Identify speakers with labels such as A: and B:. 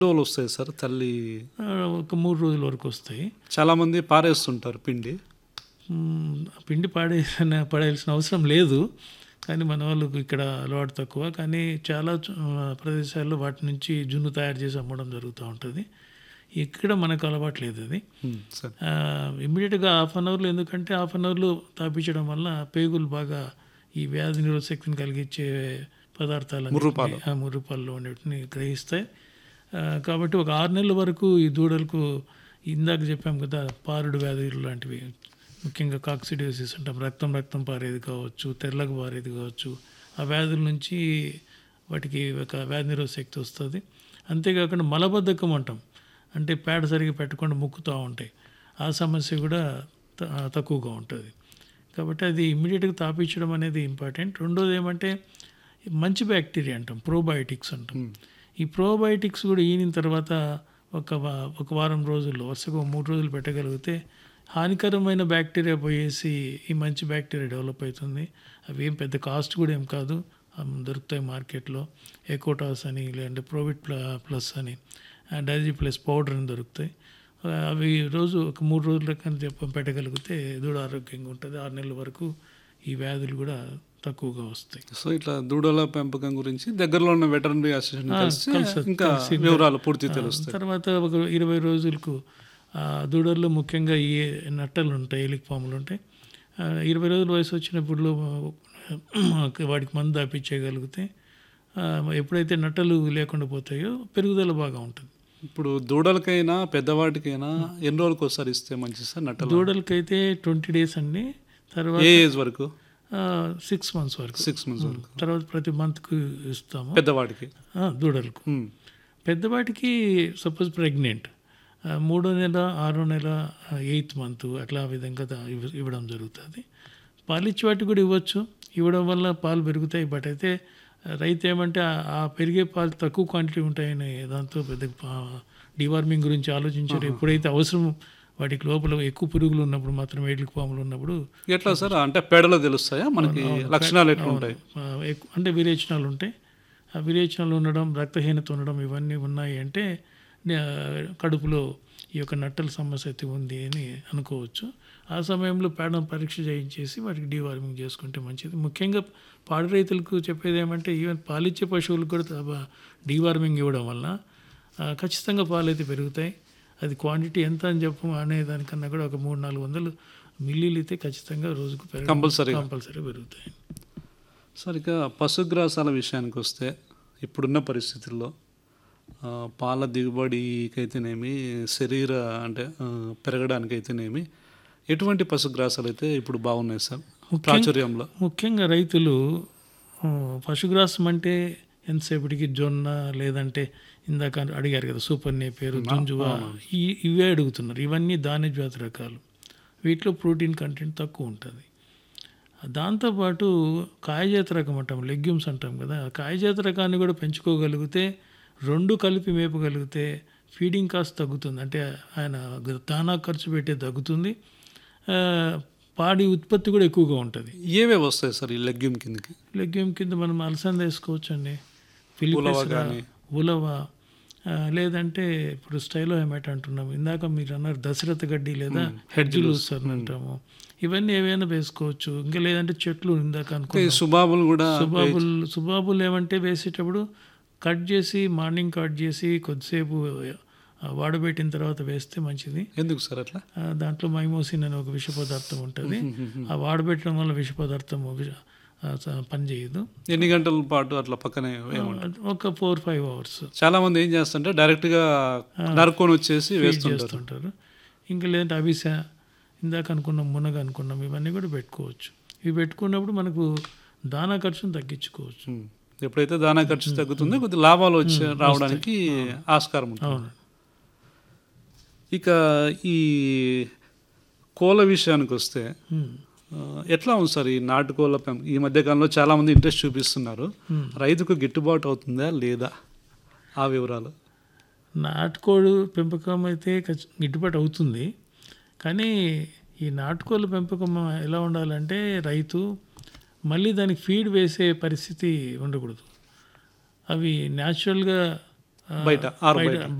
A: రోజులు వస్తాయి సార్ తల్లి
B: ఆ, ఒక మూడు రోజుల వరకు వస్తాయి
A: చాలామంది పారేస్తుంటారు పిండి
B: మ్మ్, పిండి పాడేసిన పడేయాల్సిన అవసరం లేదు కానీ మన వాళ్ళకు ఇక్కడ అలవాటు తక్కువ కానీ చాలా చు- ఆ, ప్రదేశాల్లో వాటి నుంచి జున్ను తయారు చేసి అమ్మడం జరుగుతూ ఉంటుంది ఇక్కడ మనకు అలవాటు లేదు అది
A: ఉమ్, సార్
B: ఇమ్మీడియట్గా హాఫ్ అన్ అవర్లో ఎందుకంటే హాఫ్ అన్ అవర్లో తాపించడం వల్ల పేగులు బాగా ఈ వ్యాధి నిరోధక శక్తిని కలిగించే పదార్థాలు
A: ముర్రుపాలు.
B: మురుపాల్లో ఉండేటిని గ్రహిస్తాయి ఆ, కాబట్టి ఒక ఆరు నెలల వరకు ఈ దూడలకు ఇందాక చెప్పాం కదా పారుడు వ్యాధులు లాంటివి ముఖ్యంగా కాక్సిడియోసిస్ అంటాం రక్తం రక్తం పారేది కావచ్చు తెల్లగా పారేది కావచ్చు ఆ వ్యాధుల నుంచి వాటికి ఒక వ్యాధి నిరోధక శక్తి వస్తుంది అంతేకాకుండా మలబద్ధకం అంటాం అంటే పేడ సరిగా పెట్టకుండా ముక్కుతూ ఉంటాయి ఆ సమస్య కూడా త- తక్కువగా ఉంటుంది కాబట్టి అది ఇమ్మీడియట్గా తాపించడం అనేది ఇంపార్టెంట్ రెండోది ఏమంటే మంచి బ్యాక్టీరియా అంటాం ప్రోబయోటిక్స్ అంటాం ఈ ప్రోబయోటిక్స్ కూడా ఈనిన తర్వాత ఒక వా- ఒక వారం రోజుల్లో వరుసగా ఒక మూడు రోజులు పెట్టగలిగితే హానికరమైన బ్యాక్టీరియా పోయేసి ఈ మంచి బ్యాక్టీరియా డెవలప్ అవుతుంది అవి ఏం పెద్ద కాస్ట్ కూడా ఏం కాదు అమ్, దొరుకుతాయి మార్కెట్లో ఎకోటాస్ అని లేదంటే ప్రోవిట్ ప్ల ప్లస్ అని డైజీ ప్లస్ పౌడర్ అని దొరుకుతాయి ఆ, అవి రోజు ఒక మూడు రోజుల కన్నా చెప్ప పెట్టగలిగితే దూడ ఆరోగ్యంగా ఉంటుంది ఆరు నెలల వరకు ఈ వ్యాధులు కూడా తక్కువగా వస్తాయి
A: సో ఇట్లా దూడల పెంపకం గురించి దగ్గరలో ఉన్న వెటర్నరీ అసిస్టెంట్ కలిసి
B: కలిసి-
A: ఇంకా
B: కలిసి
A: వివరాలు పూర్తి తెలుస్తాయి
B: తర్వాత ఒక ఇరవై రోజులకు ఆ దూడల్లో ముఖ్యంగా ఈ నట్టలు ఉంటాయి ఎలిక పాములు ఉంటాయి ఆ, ఇరవై రోజుల వయసు వచ్చినప్పుడు వాడికి మందు దాపించేయగలిగితే ఆ, ఎప్పుడైతే నట్టలు లేకుండా పోతాయో పెరుగుదల బాగా ఉంటుంది
A: ఇప్పుడు దూడలకైనా పెద్దవాటికైనా ఎన్ని రోజులకు ఒకసారి ఇస్తే మంచిది సార్ నట్టలు
B: దూడలకైతే ట్వంటీ డేస్ అండి తర్వాత
A: ఏ ఏజ్ వరకు
B: సిక్స్ మంత్స్ వరకు
A: సిక్స్ మంత్స్ వరకు
B: తర్వాత ప్రతి మంత్కి ఇస్తాము
A: పెద్దవాడికి
B: ఆ, దూడలకు
A: ఉమ్.
B: పెద్దవాటికి సపోజ్ ప్రెగ్నెంట్ మూడో నెల ఆరో నెల ఎయిత్ మంత్ అట్లా ఆ విధంగా దా- ఇవ్వ- ఇవ్వడం జరుగుతుంది పాలిచ్చే వాటికి కూడా ఇవ్వచ్చు ఇవ్వడం వల్ల పాలు పెరుగుతాయి బట్ అయితే ఆ, రైతు ఏమంటే ఆ- ఆ పెరిగే పాలు తక్కువ క్వాంటిటీ ఉంటాయని దాంతో పెద్ద డివార్మింగ్ గురించి ఆలోచించారు ఎప్పుడైతే అవసరం వాటికి లోపల ఎక్కువ పురుగులు ఉన్నప్పుడు మాత్రం వేడికి పాములు ఉన్నప్పుడు
A: ఎట్లా సార్ అంటే పేడలో తెలుస్తాయా మనకి లక్షణాలు ఎట్లా ఉంటాయి
B: ఆ, ఎక్కు- అంటే విరేచనాలు ఉంటాయి ఆ విరేచనాలు ఉండడం రక్తహీనత ఉండడం ఇవన్నీ ఉన్నాయి అంటే నే- కడుపులో ఈ యొక్క నట్టల సమస్య అయితే ఉంది అని అనుకోవచ్చు ఆ సమయంలో పేడ పరీక్ష చేయించేసి వాటికి డీవార్మింగ్ చేసుకుంటే మంచిది ముఖ్యంగా పాడి రైతులకు చెప్పేది ఏమంటే ఈవెన్ పాలిచ్చే పశువులకు కూడా డీవార్మింగ్ ఇవ్వడం వల్ల ఆ, ఖచ్చితంగా పాలు అయితే పెరుగుతాయి అది క్వాంటిటీ ఎంత అని చెప్పు అనే దానికన్నా కూడా ఒక మూడు నాలుగు వందలు మిల్లీలు అయితే ఖచ్చితంగా రోజుకు పెరగ
A: కంపల్సరీ
B: కంపల్సరీ పెరుగుతాయి
A: సార్ ఇక పశుగ్రాసాల విషయానికి వస్తే ఇప్పుడున్న పరిస్థితుల్లో ఆ, పాల దిగుబడికైతేనేమి శరీర అంటే ఆ, పెరగడానికైతేనేమి ఎటువంటి పశుగ్రాసాలు అయితే ఇప్పుడు బాగున్నాయి సార్ ప్రాచుర్యంలో
B: ముఖ్యంగా రైతులు ఆ, పశుగ్రాసం అంటే ఎంతసేపటికి జొన్న లేదంటే ఇందాక అడిగారు కదా సూపర్ నేపేరు జుంజువా ఈ ఇవే అడుగుతున్నారు ఇవన్నీ ధాన్య జాతి రకాలు వీటిలో ప్రోటీన్ కంటెంట్ తక్కువ ఉంటుంది దాంతోపాటు కాయజాత రకం అంటాం లెగ్యూమ్స్ అంటాం కదా కాయజాత రకాన్ని కూడా పెంచుకోగలిగితే రెండు కలిపి మేపగలిగితే ఫీడింగ్ కాస్ట్ తగ్గుతుంది అంటే ఆయన దానా ఖర్చు పెట్టే తగ్గుతుంది ఆ, పాడి ఉత్పత్తి కూడా ఎక్కువగా ఉంటుంది
A: ఏవే వస్తాయి సార్ ఈ లెగ్యూమ్ కిందకి
B: లెగ్యూమ్ కింద మనం అలసంద వేసుకోవచ్చండి ఫిలిపిస్ ఉలవ ఆ, లేదంటే ఇప్పుడు స్టైలో హెమెట్ అంటున్నాం ఇందాక మీరు అన్నారు దశరథ గడ్డి లేదా హెడ్జులూస్ అని అంటాము ఇవన్నీ ఏవైనా వేసుకోవచ్చు ఇంకా లేదంటే చెట్లు ఇందాక అనుకో
A: ఈ సుబాబులు కూడా
B: సుబాబుల్ సుబాబులు ఏమంటే వేసేటప్పుడు కట్ చేసి మార్నింగ్ కట్ చేసి కొద్దిసేపు ఆ, వాడబెట్టిన తర్వాత వేస్తే మంచిది
A: ఎందుకు సార్ అట్లా
B: ఆ, దాంట్లో మైమోసిన్ అనే ఒక విష పదార్థం ఉంటుంది ఆ వాడబెట్టడం వల్ల విష పదార్థం విష- ఆ, స- పనిచేయదు
A: ఎన్ని గంటల పాటు అట్లా పక్కనే ఏమంటారు
B: అది ఒక ఫోర్ ఫైవ్ అవర్స్
A: చాలా మంది ఏం చేస్తుంటే డైరెక్ట్ గా నరుక్కొని వచ్చేసి వేస్తుంటారు
B: చేస్తుంటారు ఇంకా లేదంటే అవిస ఇందాక అనుకున్నాం మునగ అనుకున్నాం ఇవన్నీ కూడా పెట్టుకోవచ్చు ఇవి పెట్టుకున్నప్పుడు మనకు దానా ఖర్చును తగ్గించుకోవచ్చు
A: ఉమ్. ఎప్పుడైతే దానా ఖర్చు తగ్గుతుందో కొద్ది లాభాలు వచ్చి రావడానికి ఆస్కారం ఉంటుంది
B: అవును
A: ఇక ఈ కోళ్ళ విషయానికి వస్తే
B: ఉమ్.
A: ఆ, ఎట్లా ఉంది సార్ ఈ నాటుకోళ్ళ పెంప ఈ మధ్య కాలంలో చాలా మంది ఇంట్రెస్ట్ చూపిస్తున్నారు
B: ఉమ్.
A: రైతుకు గిట్టుబాటు అవుతుందా లేదా ఆ వివరాలు
B: నాటుకోడు పెంపకం అయితే ఖచ్చి- గిట్టుబాటు అవుతుంది కానీ ఈ నాటుకోళ్ళ పెంపకం ఎలా ఉండాలంటే రైతు మళ్ళీ దానికి ఫీడ్ వేసే పరిస్థితి ఉండకూడదు అవి న్యాచురల్గా
A: బయట ఆరు బయట